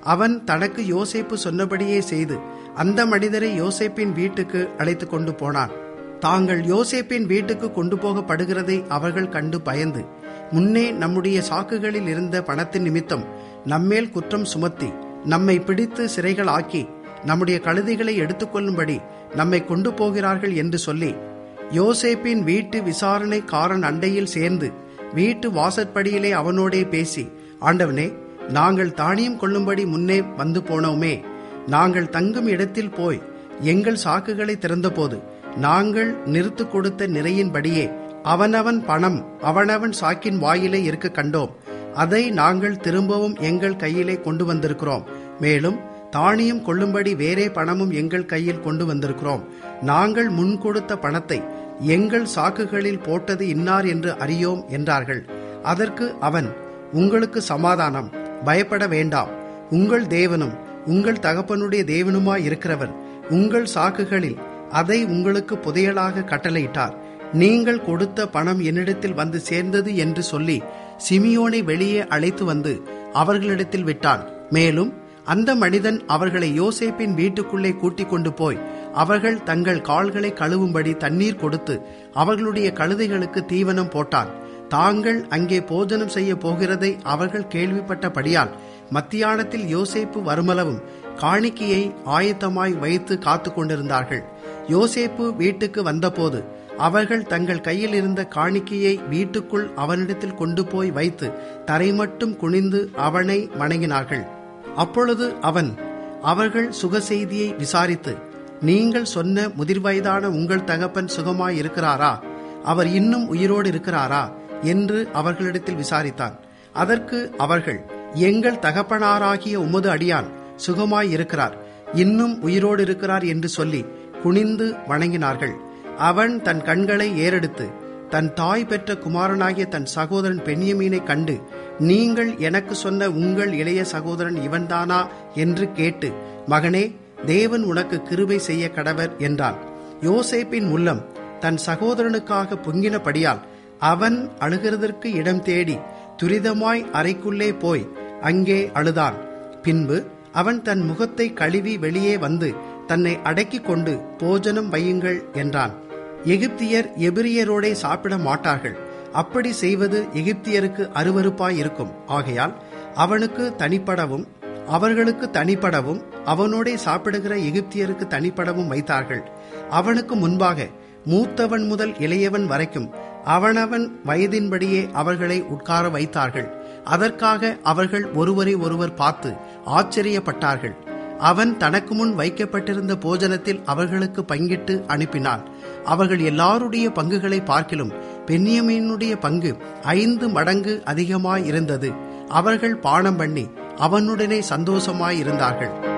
அவன் தனக்கு யோசேப்பு சொன்னபடியே செய்து அந்த மனிதரை யோசேப்பின் வீட்டுக்கு அழைத்து கொண்டு போனான் தாங்கள் யோசேப்பின் வீட்டுக்கு கொண்டு போகப்படுகிறதை அவர்கள் கண்டு பயந்து முன்னே நம்முடைய சாக்குகளில் இருந்த பணத்தின் நிமித்தம் நம்மேல் குற்றம் சுமத்தி நம்மை பிடித்து சிறைகள் ஆக்கி நம்முடைய கழுதைகளை எடுத்துக்கொள்ளும்படி நம்மை கொண்டு போகிறார்கள் என்று சொல்லி யோசேப்பின் வீட்டு விசாரணைக்காரன் அண்டையில் சேர்ந்து வீட்டு வாசற்படியிலே அவனோடே பேசி ஆண்டவனே நாங்கள் தானியம் கொள்ளும்படி முன்னே வந்து போனோமே நாங்கள் தங்கும் இடத்தில் போய் எங்கள் சாக்குகளை திறந்தபோது நாங்கள் நிறுத்து கொடுத்த நிறையின்படியே அவனவன் பணம் அவனவன் சாக்கின் வாயிலே இருக்க கண்டோம் அதை நாங்கள் திரும்பவும் எங்கள் கையிலே கொண்டு வந்திருக்கிறோம் மேலும் தானியம் கொள்ளும்படி வேறே பணமும் எங்கள் கையில் கொண்டு வந்திருக்கிறோம் நாங்கள் முன் கொடுத்த பணத்தை எங்கள் சாக்குகளில் போட்டது இன்னார் என்று அறியோம் என்றார்கள் அதற்கு அவன் உங்களுக்கு சமாதானம் பயப்பட வேண்டாம் உங்கள் தேவனும் உங்கள் தகப்பனுடைய தேவனுமாய் இருக்கிறவர் உங்கள் சாக்குகளில் அதை உங்களுக்கு புதையலாக கட்டளையிட்டார் நீங்கள் கொடுத்த பணம் என்னிடத்தில் வந்து சேர்ந்தது என்று சொல்லி சிமியோனை வெளியே அழைத்து வந்து அவர்களிடத்தில் விட்டான் மேலும் அந்த மனிதன் அவர்களை யோசேப்பின் வீட்டுக்குள்ளே கூட்டிக் கொண்டு போய் அவர்கள் தங்கள் கால்களை கழுவும்படி தண்ணீர் கொடுத்து அவர்களுடைய கழுதைகளுக்கு தீவனம் போட்டான் தாங்கள் அங்கே போஜனம் செய்ய போகிறதை அவர்கள் கேள்விப்பட்டபடியால் மத்தியானத்தில் யோசேப்பு வருமளவும் காணிக்கையை ஆயத்தமாய் வைத்து காத்து கொண்டிருந்தார்கள் யோசேப்பு வீட்டுக்கு வந்தபோது அவர்கள் தங்கள் கையில் இருந்த காணிக்கையை வீட்டுக்குள் அவனிடத்தில் கொண்டு போய் வைத்து தரை மட்டும் குனிந்து அவனை வணங்கினார்கள் அப்பொழுது அவன் அவர்கள் சுக செய்தியை விசாரித்து நீங்கள் சொன்ன முதிர்வயதான உங்கள் தகப்பன் சுகமாய் இருக்கிறாரா அவர் இன்னும் உயிரோடு இருக்கிறாரா என்று அவர்களிடத்தில் விசாரித்தான் அதற்கு அவர்கள் எங்கள் தகப்பனாராகிய உமது அடியான் சுகமாய் இருக்கிறார் இன்னும் உயிரோடு இருக்கிறார் என்று சொல்லி குனிந்து வணங்கினார்கள் அவன் தன் கண்களை ஏறெடுத்து தன் தாய் பெற்ற குமாரனாகிய தன் சகோதரன் பெண்ணியமீனை கண்டு நீங்கள் எனக்கு சொன்ன உங்கள் இளைய சகோதரன் இவன்தானா என்று கேட்டு மகனே தேவன் உனக்கு கிருபை செய்ய கடவர் என்றான் யோசேப்பின் உள்ளம் தன் சகோதரனுக்காக பொங்கினபடியால் அவன் அழுகிறதற்கு இடம் தேடி துரிதமாய் அறைக்குள்ளே போய் அங்கே அழுதான் பின்பு அவன் தன் முகத்தை கழுவி வெளியே வந்து தன்னை அடக்கிக் கொண்டு போஜனம் வையுங்கள் என்றான் எகிப்தியர் எபிரியரோடே சாப்பிட மாட்டார்கள் அப்படி செய்வது எகிப்தியருக்கு அருவருப்பாய் இருக்கும் ஆகையால் அவனுக்கு தனிப்படவும் அவர்களுக்கு தனிப்படவும் அவனோடே சாப்பிடுகிற எகிப்தியருக்கு தனிப்படவும் வைத்தார்கள் அவனுக்கு முன்பாக மூத்தவன் முதல் இளையவன் வரைக்கும் அவனவன் வயதின்படியே அவர்களை உட்கார வைத்தார்கள் அதற்காக அவர்கள் ஒருவரை ஒருவர் பார்த்து ஆச்சரியப்பட்டார்கள் அவன் தனக்கு முன் வைக்கப்பட்டிருந்த போஜனத்தில் அவர்களுக்கு பங்கிட்டு அனுப்பினான் அவர்கள் எல்லாருடைய பங்குகளை பார்க்கிலும் பென்னியமீனுடைய பங்கு ஐந்து மடங்கு அதிகமாயிருந்தது அவர்கள் பானம் பண்ணி அவனுடனே சந்தோஷமாயிருந்தார்கள்